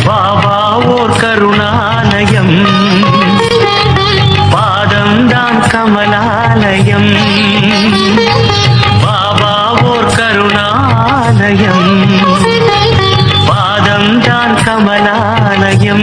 பாபா ஓர் கருணாலயம் பாதம்தான் கமலாலயம் பாபா ஓர் கருணாலயம் பாதம்தான் கமலாலயம்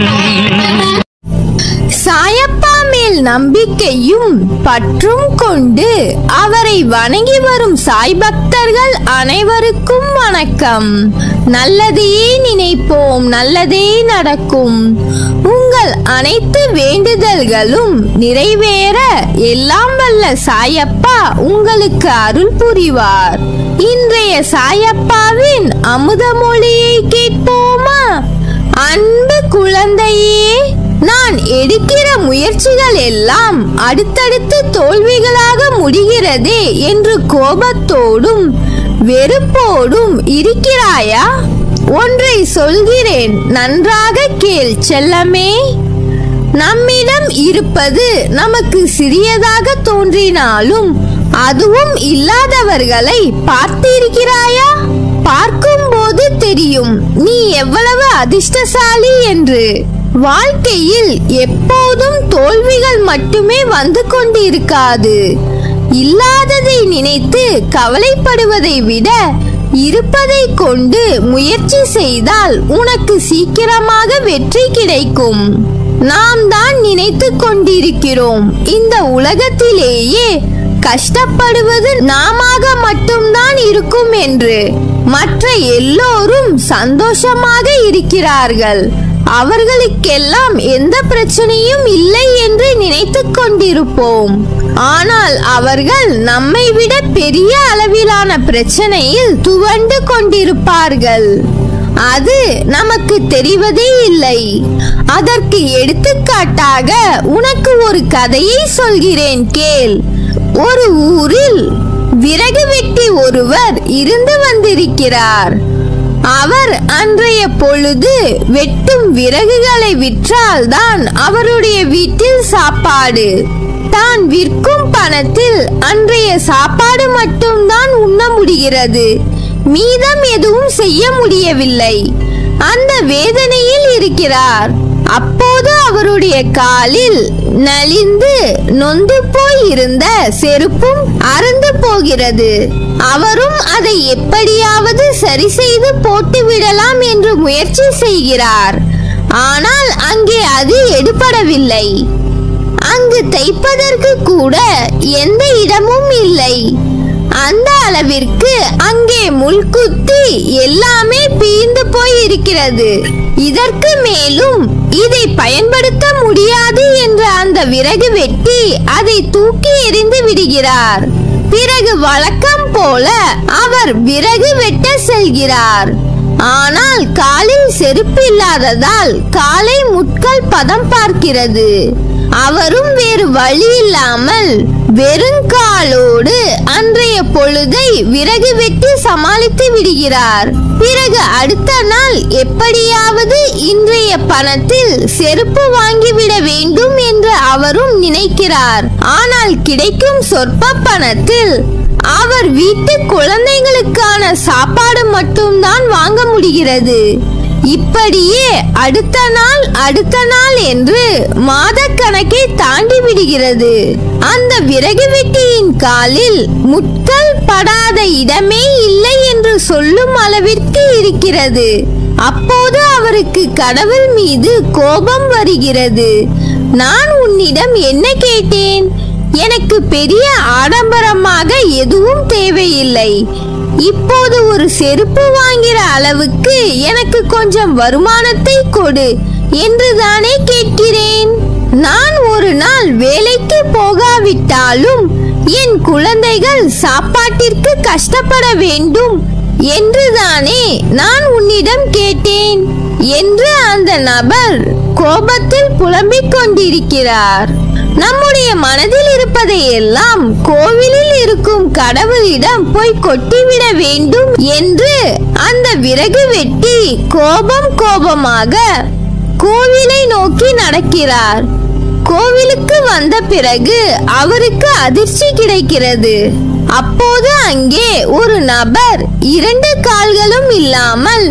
சாயப்பா மேல் நம்பிக்கையும் பற்றும் கொண்டு அவரை வணங்கி வரும் சாய் பக்தர்கள் அனைவருக்கும் வணக்கம் நல்லதையே நினைப்போம் நல்லதே நடக்கும் உங்கள் அனைத்து வேண்டுதல்களும் நிறைவேற எல்லாம் வல்ல சாயப்பா உங்களுக்கு அருள் புரிவார் இன்றைய சாயப்பாவின் அமுத மொழியை கேட்போமா அன்பு குழந்தையே நான் எடுக்கிற முயற்சிகள் எல்லாம் அடுத்தடுத்து தோல்விகளாக முடிகிறதே என்று கோபத்தோடும் வெறுப்போடும் இருக்கிறாயா ஒன்றை சொல்கிறேன் நன்றாக கேள் செல்லமே நம்மிடம் இருப்பது நமக்கு சிறியதாக தோன்றினாலும் அதுவும் இல்லாதவர்களை பார்த்திருக்கிறாயா பார்க்கும்போது தெரியும் நீ எவ்வளவு அதிர்ஷ்டசாலி என்று வாழ்க்கையில் எப்போதும் தோல்விகள் மட்டுமே வந்து கொண்டிருக்காது இல்லாததை நினைத்து கவலைப்படுவதை விட இருப்பதை கொண்டு முயற்சி செய்தால் உனக்கு சீக்கிரமாக வெற்றி கிடைக்கும் நாம் தான் நினைத்து கொண்டிருக்கிறோம் இந்த உலகத்திலேயே கஷ்டப்படுவது நாமாக மட்டும்தான் இருக்கும் என்று மற்ற எல்லோரும் சந்தோஷமாக இருக்கிறார்கள் அவர்களுக்கெல்லாம் எந்த பிரச்சனையும் இல்லை என்று நினைத்துக் கொண்டிருப்போம் ஆனால் அவர்கள் நம்மை விட பெரிய அளவிலான பிரச்சனையில் துவண்டு கொண்டிருப்பார்கள் அது நமக்கு தெரிவதே இல்லை அதற்கு எடுத்துக்காட்டாக உனக்கு ஒரு கதையை சொல்கிறேன் கேள் ஒரு ஊரில் விறகு வெட்டி ஒருவர் இருந்து வந்திருக்கிறார் அவர் அன்றைய பொழுது வெட்டும் விறகுகளை விற்றால் தான் அவருடைய வீட்டில் சாப்பாடு தான் விற்கும் பணத்தில் அன்றைய சாப்பாடு மட்டும்தான் உண்ண முடிகிறது மீதம் எதுவும் செய்ய முடியவில்லை அந்த வேதனையில் இருக்கிறார் அப்போது அவருடைய காலில் நலிந்து நொந்து போய் இருந்த செருப்பும் அறுந்து போகிறது அவரும் அதை எப்படியாவது சரி செய்து போட்டு விடலாம் என்று முயற்சி செய்கிறார் ஆனால் அங்கே அது எடுபடவில்லை அங்கு தைப்பதற்கு கூட எந்த இடமும் இல்லை அந்த அளவிற்கு அங்கே முள்குத்தி எல்லாமே பீந்து போய் இருக்கிறது இதற்கு மேலும் இதை பயன்படுத்த முடியாது என்ற அந்த விறகு வெட்டி அதை தூக்கி எறிந்து விடுகிறார் பிறகு வழக்கம் போல அவர் விறகு வெட்ட செல்கிறார் ஆனால் காலில் செருப்பு இல்லாததால் காலை முட்கள் பதம் பார்க்கிறது அவரும் வேறு வழி இல்லாமல் வெறுங்காலோடு அன்றைய பொழுதை விறகு வெட்டி சமாளித்து விடுகிறார் பிறகு அடுத்த நாள் எப்படியாவது இன்றைய பணத்தில் செருப்பு வாங்கிவிட வேண்டும் என்று அவரும் நினைக்கிறார் ஆனால் கிடைக்கும் சொற்ப பணத்தில் அவர் வீட்டு குழந்தைகளுக்கான சாப்பாடு மட்டும்தான் வாங்க முடிகிறது இப்படியே அடுத்த நாள் அடுத்த நாள் என்று மாதக்கணக்கை தாண்டி விடுகிறது அந்த விறகு வெட்டியின் காலில் முட்கள் படாத இடமே இல்லை என்று சொல்லும் அளவிற்கு இருக்கிறது அப்போது அவருக்கு கடவுள் மீது கோபம் வருகிறது நான் உன்னிடம் என்ன கேட்டேன் எனக்கு பெரிய ஆடம்பரமாக எதுவும் தேவையில்லை இப்போது ஒரு செருப்பு வாங்கிற அளவுக்கு எனக்கு கொஞ்சம் வருமானத்தை கொடு என்று தானே கேட்கிறேன் நான் ஒரு நாள் வேலைக்கு போகாவிட்டாலும் என் குழந்தைகள் சாப்பாட்டிற்கு கஷ்டப்பட வேண்டும் என்றுதானே நான் உன்னிடம் கேட்டேன் என்று அந்த நபர் கோபத்தில் புலம்பிக் கொண்டிருக்கிறார் நம்முடைய மனதில் இருப்பதை எல்லாம் கோவிலில் இருக்கும் கடவுளிடம் போய் கொட்டிவிட வேண்டும் என்று அந்த விறகு வெட்டி கோபம் கோபமாக கோவிலை நோக்கி நடக்கிறார் கோவிலுக்கு வந்த பிறகு அவருக்கு அதிர்ச்சி கிடைக்கிறது அப்போது அங்கே ஒரு நபர் இரண்டு கால்களும் இல்லாமல்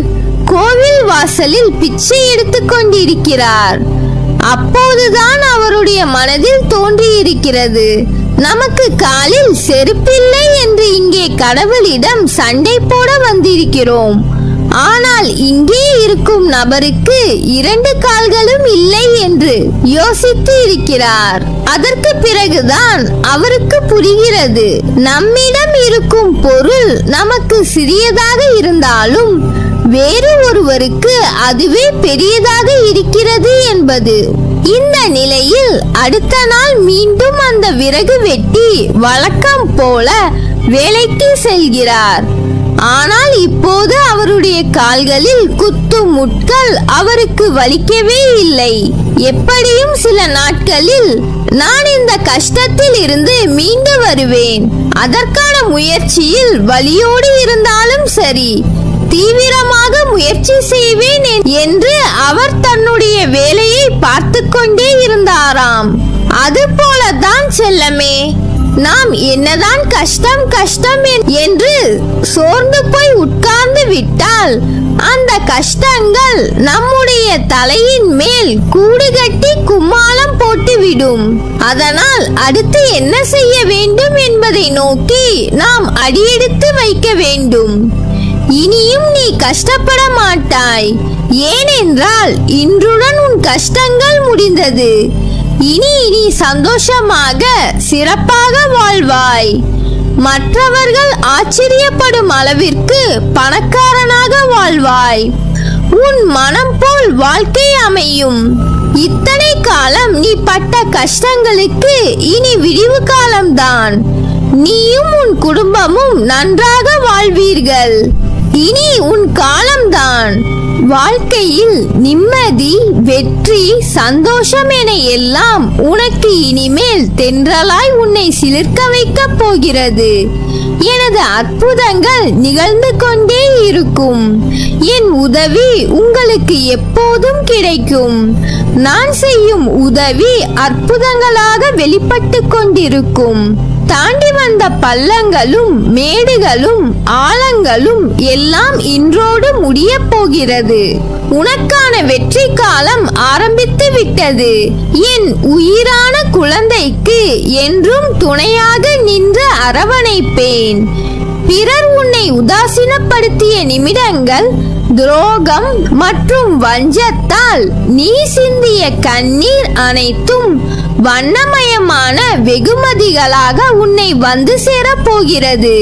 கோவில் வாசலில் பிச்சை எடுத்துக் கொண்டிருக்கிறார் அப்போதுதான் அவருடைய மனதில் தோன்றியிருக்கிறது நமக்கு காலில் செருப்பில்லை என்று இங்கே கடவுளிடம் சண்டை போட வந்திருக்கிறோம் ஆனால் இங்கே இருக்கும் நபருக்கு இரண்டு கால்களும் இல்லை என்று யோசித்து இருக்கிறார் அதற்கு பிறகுதான் அவருக்கு புரிகிறது நம்மிடம் இருக்கும் பொருள் நமக்கு சிறியதாக இருந்தாலும் வேறு ஒருவருக்கு அதுவே பெரியதாக இருக்கிறது என்பது இந்த நிலையில் அடுத்த நாள் மீண்டும் அந்த விறகு வெட்டி வழக்கம் போல வேலைக்கு செல்கிறார் ஆனால் இப்போது அவருடைய கால்களில் குத்தும் முட்கள் அவருக்கு வலிக்கவே இல்லை எப்படியும் சில நாட்களில் நான் இந்த கஷ்டத்தில் இருந்து மீண்டு வருவேன் அதற்கான முயற்சியில் வலியோடு இருந்தாலும் சரி தீவிரமாக முயற்சி செய்வேன் என்- என்று அவர் தன்னுடைய வேலையை பார்த்து கொண்டே இருந்தாராம் அது போலதான் செல்லமே நாம் என்னதான் கஷ்டம் கஷ்டம் என்- என்று சோர்ந்து போய் உட்கார்ந்து விட்டால் அந்த கஷ்டங்கள் நம்முடைய தலையின் மேல் கூடு கட்டி கும்மாளம் போட்டுவிடும் அதனால் அடுத்து என்ன செய்ய வேண்டும் என்பதை நோக்கி நாம் அடியெடுத்து வைக்க வேண்டும் இனியும் நீ கஷ்டப்பட மாட்டாய் ஏனென்றால் இன்றுடன் உன் கஷ்டங்கள் முடிந்தது இனி நீ சந்தோஷமாக சிறப்பாக வாழ்வாய் மற்றவர்கள் ஆச்சரியப்படும் அளவிற்கு பணக்காரனாக வாழ்வாய் உன் மனம் போல் வாழ்க்கை அமையும் இத்தனை காலம் நீ பட்ட கஷ்டங்களுக்கு இனி விடிவு காலம்தான் நீயும் உன் குடும்பமும் நன்றாக வாழ்வீர்கள் இனி உன் காலம்தான் வாழ்க்கையில் நிம்மதி வெற்றி சந்தோஷம் என எல்லாம் உனக்கு இனிமேல் தென்றலாய் உன்னை சிலிர்க்க வைக்கப் போகிறது எனது அற்புதங்கள் நிகழ்ந்து கொண்டே இருக்கும் என் உதவி உங்களுக்கு எப்போதும் கிடைக்கும் நான் செய்யும் உதவி அற்புதங்களாக வெளிப்பட்டு கொண்டிருக்கும் தாண்டி வந்த பள்ளங்களும் மேடுகளும் ஆழங்களும் எல்லாம் இன்றோடு முடியப் போகிறது உனக்கான வெற்றி காலம் ஆரம்பித்து விட்டது என் உயிரான குழந்தைக்கு என்றும் துணையாக நின்று அரவணைப்பேன் பிறர் உன்னை உதாசீனப்படுத்திய நிமிடங்கள் துரோகம் மற்றும் வஞ்சத்தால் நீ சிந்திய கண்ணீர் அனைத்தும் வண்ணமயமான வெகுமதிகளாக உன்னை வந்து சேரப் போகிறது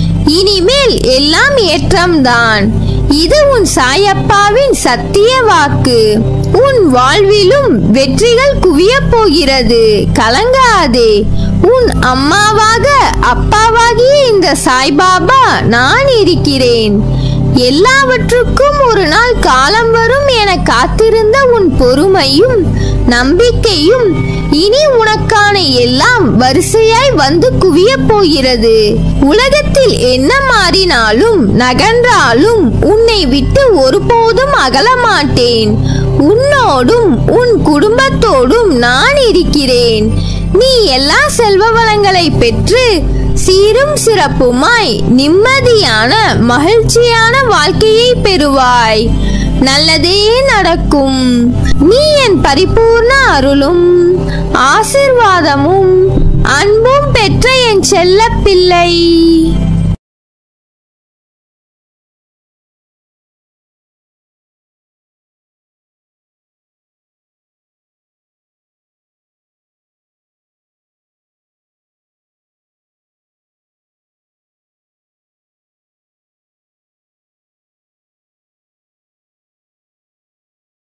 இனிமேல் எல்லாம் ஏற்றம்தான் இது உன் சாயப்பாவின் சத்திய வாக்கு உன் வாழ்விலும் வெற்றிகள் குவியப் போகிறது கலங்காதே உன் அம்மாவாக அப்பாவாகிய இந்த சாய்பாபா நான் இருக்கிறேன் எல்லாவற்றுக்கும் ஒரு நாள் காலம் வரும் என காத்திருந்த உன் பொறுமையும் நம்பிக்கையும் இனி உனக்கான எல்லாம் வரிசையாய் வந்து குவியப் போகிறது உலகத்தில் என்ன மாறினாலும் நகன்றாலும் உன்னை விட்டு ஒருபோதும் அகல மாட்டேன் உன்னோடும் உன் குடும்பத்தோடும் நான் இருக்கிறேன் நீ எல்லா செல்வ வளங்களை பெற்று சீரும் சிறப்புமாய் நிம்மதியான மகிழ்ச்சியான வாழ்க்கையை பெறுவாய் நல்லதே நடக்கும் நீ என் பரிபூர்ண அருளும் ஆசிர்வாதமும் அன்பும் பெற்ற என் செல்ல பிள்ளை